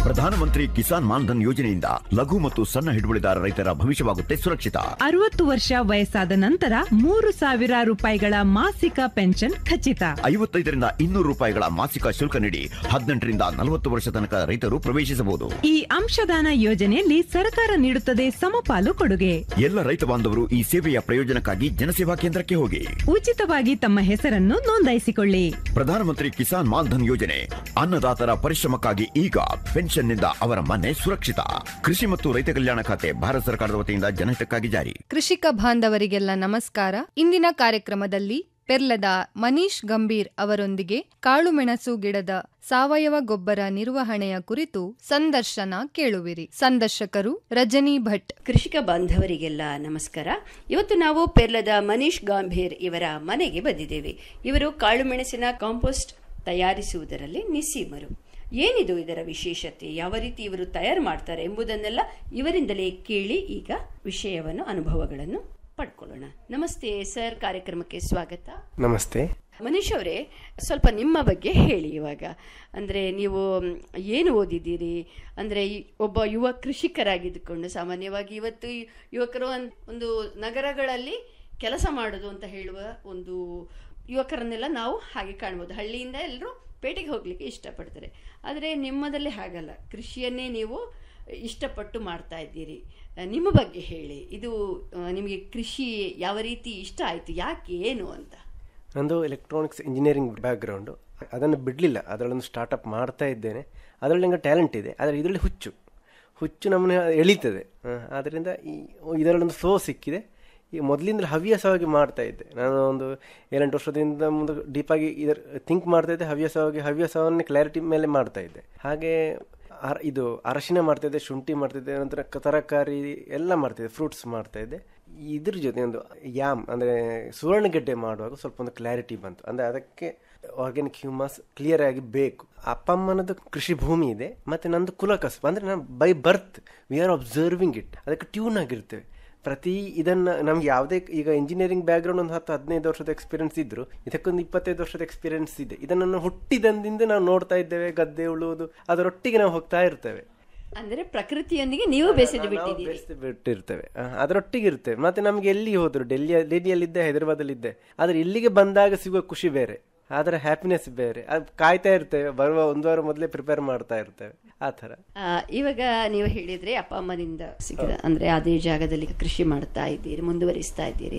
ಪ್ರಧಾನಮಂತ್ರಿ ಕಿಸಾನ್ ಮಾನ್ಧನ್ ಯೋಜನೆಯಿಂದ ಲಘು ಮತ್ತು ಸಣ್ಣ ಹಿಡುವಳಿದಾರ ರೈತರ ಭವಿಷ್ಯವಾಗುತ್ತೆ ಸುರಕ್ಷಿತ ಅರವತ್ತು ವರ್ಷ ವಯಸ್ಸಾದ ನಂತರ ಮೂರು ಸಾವಿರ ರೂಪಾಯಿಗಳ ಮಾಸಿಕ ಪೆನ್ಷನ್ ಖಚಿತ ಐವತ್ತೈದರಿಂದ ಇನ್ನೂರು ರೂಪಾಯಿಗಳ ಮಾಸಿಕ ಶುಲ್ಕ ನೀಡಿ ಹದಿನೆಂಟರಿಂದ ನಲವತ್ತು ವರ್ಷ ತನಕ ರೈತರು ಪ್ರವೇಶಿಸಬಹುದು ಈ ಅಂಶದಾನ ಯೋಜನೆಯಲ್ಲಿ ಸರ್ಕಾರ ನೀಡುತ್ತದೆ ಸಮಪಾಲು ಕೊಡುಗೆ ಎಲ್ಲ ರೈತ ಬಾಂಧವರು ಈ ಸೇವೆಯ ಪ್ರಯೋಜನಕ್ಕಾಗಿ ಜನಸೇವಾ ಕೇಂದ್ರಕ್ಕೆ ಹೋಗಿ ಉಚಿತವಾಗಿ ತಮ್ಮ ಹೆಸರನ್ನು ನೋಂದಾಯಿಸಿಕೊಳ್ಳಿ ಪ್ರಧಾನಮಂತ್ರಿ ಕಿಸಾನ್ ಮಾನ್ಧನ್ ಯೋಜನೆ ಅನ್ನದಾತರ ಪರಿಶ್ರಮಕ್ಕಾಗಿ ಈಗ ಪೆನ್ಷನ್ನಿಂದ ಅವರ ಮನೆ ಸುರಕ್ಷಿತ ಕೃಷಿ ಮತ್ತು ರೈತ ಕಲ್ಯಾಣ ಖಾತೆ ಭಾರತ ಸರ್ಕಾರದ ವತಿಯಿಂದ ಜನಹಿತಕ್ಕಾಗಿ ಜಾರಿ ಕೃಷಿಕ ಬಾಂಧವರಿಗೆಲ್ಲ ನಮಸ್ಕಾರ ಇಂದಿನ ಕಾರ್ಯಕ್ರಮದಲ್ಲಿ ಪೆರ್ಲದ ಮನೀಶ್ ಗಂಭೀರ್ ಅವರೊಂದಿಗೆ ಕಾಳುಮೆಣಸು ಗಿಡದ ಸಾವಯವ ಗೊಬ್ಬರ ನಿರ್ವಹಣೆಯ ಕುರಿತು ಸಂದರ್ಶನ ಕೇಳುವಿರಿ ಸಂದರ್ಶಕರು ರಜನಿ ಭಟ್ ಕೃಷಿಕ ಬಾಂಧವರಿಗೆಲ್ಲ ನಮಸ್ಕಾರ ಇವತ್ತು ನಾವು ಪೆರ್ಲದ ಮನೀಶ್ ಗಾಂಭೀರ್ ಇವರ ಮನೆಗೆ ಬಂದಿದ್ದೇವೆ ಇವರು ಕಾಳುಮೆಣಸಿನ ಕಾಂಪೋಸ್ಟ್ ತಯಾರಿಸುವುದರಲ್ಲಿ ನಿಸ್ಸೀಮರು ಏನಿದು ಇದರ ವಿಶೇಷತೆ ಯಾವ ರೀತಿ ಇವರು ತಯಾರು ಮಾಡ್ತಾರೆ ಎಂಬುದನ್ನೆಲ್ಲ ಇವರಿಂದಲೇ ಕೇಳಿ ಈಗ ವಿಷಯವನ್ನು ಅನುಭವಗಳನ್ನು ಪಡ್ಕೊಳ್ಳೋಣ ನಮಸ್ತೆ ಸರ್ ಕಾರ್ಯಕ್ರಮಕ್ಕೆ ಸ್ವಾಗತ ನಮಸ್ತೆ ಮನೀಶ್ ಅವರೇ ಸ್ವಲ್ಪ ನಿಮ್ಮ ಬಗ್ಗೆ ಹೇಳಿ ಇವಾಗ ಅಂದರೆ ನೀವು ಮ್, ಏನು ಓದಿದ್ದೀರಿ ಅಂದರೆ ಒಬ್ಬ ಯುವ ಕೃಷಿಕರಾಗಿದ್ದುಕೊಂಡು ಸಾಮಾನ್ಯವಾಗಿ ಇವತ್ತು ಈ ಯುವಕರು ಅನ್- ಒಂದು ನಗರಗಳಲ್ಲಿ ಕೆಲಸ ಮಾಡೋದು ಅಂತ ಹೇಳುವ ಒಂದು ಯುವಕರನ್ನೆಲ್ಲ ನಾವು ಹಾಗೆ ಕಾಣ್ಬೋದು ಹಳ್ಳಿಯಿಂದ ಎಲ್ಲರೂ ಪೇಟೆಗೆ ಹೋಗಲಿಕ್ಕೆ ಇಷ್ಟಪಡ್ತಾರೆ ಆದರೆ ನಿಮ್ಮದಲ್ಲಿ ಹಾಗಲ್ಲ ಕೃಷಿಯನ್ನೇ ನೀವು ಇಷ್ಟಪಟ್ಟು ಮಾಡ್ತಾ ಇದ್ದೀರಿ ಆ, ನಿಮ್ಮ ಬಗ್ಗೆ ಹೇಳಿ ಇದು ಆ, ನಿಮಗೆ ಕೃಷಿ ಯಾವ ರೀತಿ ಇಷ್ಟ ಆಯಿತು ಯಾಕೆ ಏನು ಅಂತ ನಂದು ಎಲೆಕ್ಟ್ರಾನಿಕ್ಸ್ ಇಂಜಿನಿಯರಿಂಗ್ ಬ್ಯಾಕ್ಗ್ರೌಂಡು ಅದನ್ನು ಬಿಡಲಿಲ್ಲ ಅದರಲ್ಲೊಂದು ಸ್ಟಾರ್ಟಪ್ ಮಾಡ್ತಾ ಇದ್ದೇನೆ ಅದರಲ್ಲಿ ನಂಗೆ ಟ್ಯಾಲೆಂಟ್ ಇದೆ ಆದರೆ ಇದರಲ್ಲಿ ಹುಚ್ಚು ಹುಚ್ಚು ನಮ್ಮನ್ನು ಎಳೀತದೆ ಆ, ಆದ್ದರಿಂದ ಈ ಇದರಲ್ಲೊಂದು ಫ್ಲೋ ಸಿಕ್ಕಿದೆ ಈ ಮೊದಲಿಂದಲೂ ಹವ್ಯಾಸವಾಗಿ ಮಾಡ್ತಾ ಇದ್ದೆ ನಾನು ಒಂದು ಏಳೆಂಟು ವರ್ಷದಿಂದ ಮುಂದೆ ಡೀಪಾಗಿ ಇದರ ಥಿಂಕ್ ಮಾಡ್ತಾ ಇದ್ದೆ ಹವ್ಯಾಸವಾಗಿ ಹವ್ಯಾಸವನ್ನೇ ಕ್ಲಾರಿಟಿ ಮೇಲೆ ಮಾಡ್ತಾ ಇದ್ದೆ ಹಾಗೆ ಅರ ಇದು ಅರಶಿನ ಮಾಡ್ತಾಯಿದ್ದೆ ಶುಂಠಿ ಮಾಡ್ತಿದ್ದೆ ನಂತರ ಕ- ತರಕಾರಿ ಎಲ್ಲ ಮಾಡ್ತಿದ್ದೆ ಫ್ರೂಟ್ಸ್ ಮಾಡ್ತಾ ಇದ್ದೆ ಇದ್ರ ಜೊತೆ ಒಂದು ಯಾಮ್ ಅಂದರೆ ಸುವರ್ಣಗೆಡ್ಡೆ ಮಾಡುವಾಗ ಸ್ವಲ್ಪ ಒಂದು ಕ್ಲಾರಿಟಿ ಬಂತು ಅಂದರೆ ಅದಕ್ಕೆ ಆರ್ಗ್ಯಾನಿಕ್ ಹ್ಯೂಮಸ್ ಕ್ಲಿಯರ್ ಆಗಿ ಬೇಕು ಅಪ್ಪ ಅಮ್ಮನದು ಕೃಷಿ ಭೂಮಿ ಇದೆ ಮತ್ತು ನಂದು ಕುಲಕಸಬು ಅಂದರೆ ನಾನು by birth we are observing it ಅದಕ್ಕೆ ಟ್ಯೂನ್ ಆಗಿರ್ತೇವೆ ಪ್ರತಿ ಇದನ್ನ ನಮ್ಗೆ ಯಾವುದೇ ಈಗ ಇಂಜಿನಿಯರಿಂಗ್ ಬ್ಯಾಕ್ಗ್ರೌಂಡ್ ಒಂದು ಹತ್ತು ಹದಿನೈದು ವರ್ಷದ ಎಕ್ಸ್ಪೀರಿಯನ್ಸ್ ಇದ್ರು ಇದಕ್ಕೊಂದು ಇಪ್ಪತ್ತೈದು ವರ್ಷದ ಎಕ್ಸ್ಪೀರಿಯನ್ಸ್ ಇದೆ ಇದನ್ನು ನಾವು ಹುಟ್ಟಿದಂದಿಂದ ನಾವು ನೋಡ್ತಾ ಇದ್ದೇವೆ ಗದ್ದೆ ಉಳುವುದು ಅದರೊಟ್ಟಿಗೆ ನಾವು ಹೋಗ್ತಾ ಇರ್ತೇವೆ ಅಂದ್ರೆ ಪ್ರಕೃತಿಯೊಂದಿಗೆ ನೀವು ಬೆಸೆದು ನಾವು ಬಿಟ್ಟಿದ್ದೀರಿ ಬೆಸ್ದು ಬಿಟ್ಟಿರ್ತೇವೆ ಆ, ಅದರೊಟ್ಟಿಗೆ ಇರ್ತೇವೆ ಮತ್ತೆ ನಮ್ಗೆ ಎಲ್ಲಿ ಹೋದ್ರು ಡೆಲ್ಲಿ ಡೆಲ್ಲಿಯಲ್ಲಿದ್ದೆ ಹೈದರಾಬಾದಲ್ಲಿದ್ದೆ ಆದ್ರೆ ಇಲ್ಲಿಗೆ ಬಂದಾಗ ಸಿಗುವ ಖುಷಿ ಬೇರೆ ಅದರ ಹ್ಯಾಪಿನೆಸ್ ಬೇರೆ ಅದು ಕಾಯ್ತಾ ಇರ್ತೇವೆ ಬರುವ ಒಂದು ವಾರ ಮೊದಲೇ ಪ್ರಿಪೇರ್ ಮಾಡ್ತಾ ಇರ್ತೇವೆ ಆ ಥರ ಆ, ಇವಾಗ ನೀವು ಹೇಳಿದ್ರೆ ಅಪ್ಪ ಅಮ್ಮನಿಂದ ಸಿಕ್ಕಿದ ಅಂದ್ರೆ ಅದೇ ಜಾಗದಲ್ಲಿ ಕೃಷಿ ಮಾಡ್ತಾ ಇದ್ದೀರಿ ಮುಂದುವರಿಸ್ತಾ ಇದ್ದೀರಿ